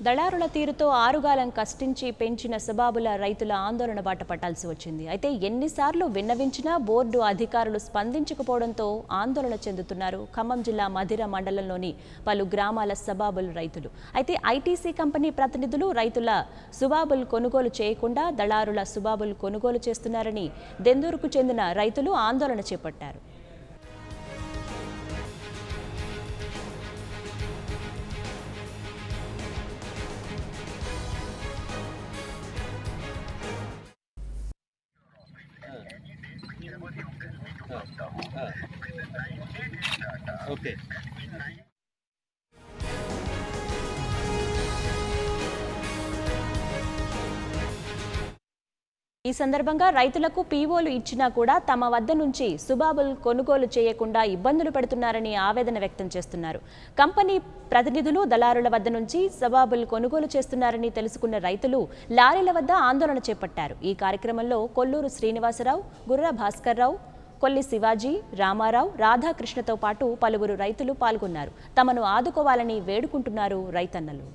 దళారుల తీరుతో ఆరుగాలం కష్టించి పెంచిన సబాబుల రైతుల ఆందోళన బాట పట్టాల్సి వచ్చింది అయితే ఎన్నిసార్లు విన్నవించినా బోర్డు అధికారులు స్పందించకపోవడంతో ఆందోళన చెందుతున్నారు ఖమ్మం జిల్లా మధిర మండలంలోని పలు గ్రామాల సబాబుల్ రైతులు అయితే ఐటీసీ కంపెనీ ప్రతినిధులు రైతుల సుబాబుల్ కొనుగోలు చేయకుండా దళారుల సుబాబుల్ కొనుగోలు చేస్తున్నారని దెందూరుకు చెందిన రైతులు ఆందోళన చేపట్టారు ఓకే ఈ సందర్భంగా రైతులకు పీఓలు ఇచ్చినా కూడా తమ వద్ద నుంచి సుబాబుల్ కొనుగోలు చేయకుండా ఇబ్బందులు పెడుతున్నారని ఆవేదన వ్యక్తం చేస్తున్నారు కంపెనీ ప్రతినిధులు దళారుల వద్ద నుంచి సబాబుల్ కొనుగోలు చేస్తున్నారని తెలుసుకున్న రైతులు లారీల వద్ద ఆందోళన చేపట్టారు ఈ కార్యక్రమంలో కొల్లూరు శ్రీనివాసరావు గుర్ర భాస్కర్రావు కొల్లి శివాజీ రామారావు రాధాకృష్ణతో పాటు పలువురు రైతులు పాల్గొన్నారు తమను ఆదుకోవాలని వేడుకుంటున్నారు రైతన్నలు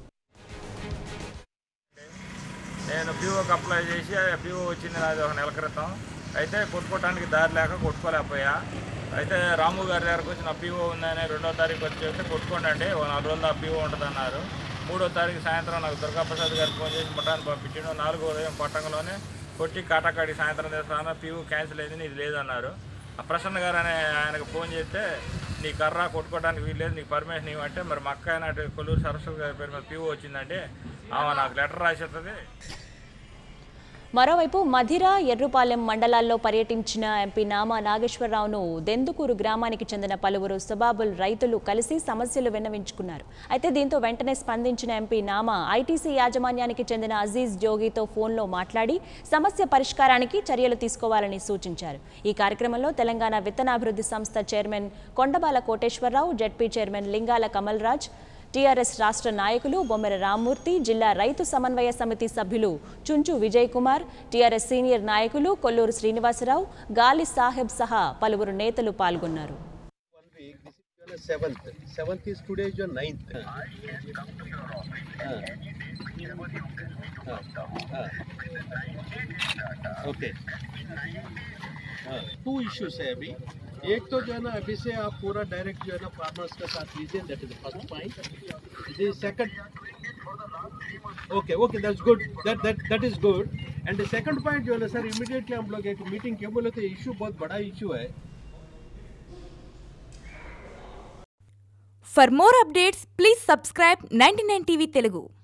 నేను పీఓకి అప్లై చేసి పీఓ వచ్చింది నాది ఒక నెల క్రితం అయితే కొట్టుకోవడానికి దారి లేక కొట్టుకోలేకపోయా అయితే రాము గారి దగ్గరకు వచ్చి నా పీఓ ఉందని రెండో తారీఖు వచ్చి చెప్తే కొట్టుకోండి ఓ నాలుగు రోజులు ఆ పీఓ ఉంటుందన్నారు మూడో తారీఖు సాయంత్రం నాకు దుర్గాప్రసాద్ గారికి ఫోన్ చేసి ముఠాన్ని పంపించాడు నాలుగో ఉదయం కొట్టంగంలోనే కొట్టి కాటాకాడి సాయంత్రం చేస్తాను పీఓ క్యాన్సిల్ అయింది నీది లేదన్నారు ఆ ప్రసన్న గారు అనే ఆయనకు ఫోన్ చేస్తే నీ కర్ర కొట్టుకోవడానికి వీల్లేదు నీకు పర్మిషన్ ఇవ్వంటే మరి మా అక్క అయినట్టు కొల్లూరు సరస్వతి గారి పేరు మీద పీఓ వచ్చిందంటే ఆమె నాకు లెటర్ రాసేస్తుంది మరోవైపు మధిర ఎర్రుపాలెం మండలాల్లో పర్యటించిన ఎంపీ నామా నాగేశ్వరరావును దెందుకూరు గ్రామానికి చెందిన పలువురు సబాబుల్ రైతులు కలిసి సమస్యలు విన్నవించుకున్నారు అయితే దీంతో వెంటనే స్పందించిన ఎంపీ నామా ఐటీసీ యాజమాన్యానికి చెందిన అజీజ్ జోగితో ఫోన్లో మాట్లాడి సమస్య పరిష్కారానికి చర్యలు తీసుకోవాలని సూచించారు ఈ కార్యక్రమంలో తెలంగాణ విత్తనాభివృద్ధి సంస్థ chairman Kondabala Koteswararao ZP chairman Lingala Kamal Raj TRS రాష్ట్ర నాయకులు బొమ్మెర రామ్మూర్తి జిల్లా రైతు సమన్వయ సమితి సభ్యులు చుంచు విజయ్ కుమార్ టీఆర్ఎస్ సీనియర్ నాయకులు కొల్లూరు శ్రీనివాసరావు గాలి సాహెబ్ సహా పలువురు నేతలు పాల్గొన్నారు one week. This is your seventh. Seventh is today is your ninth. Okay two issues है अभी एक तो जो है ना अभी से आप पूरा डायरेक्ट जो है ना फार्मर्स के साथ लीजिए that is the first point the second okay okay that's good that that that is good and the second point जो है ना सर इमीडिएटली हम लोग एक मीटिंग के बोले तो इशू बहुत बड़ा इशू है For more updates, please subscribe 99 TV Telugu.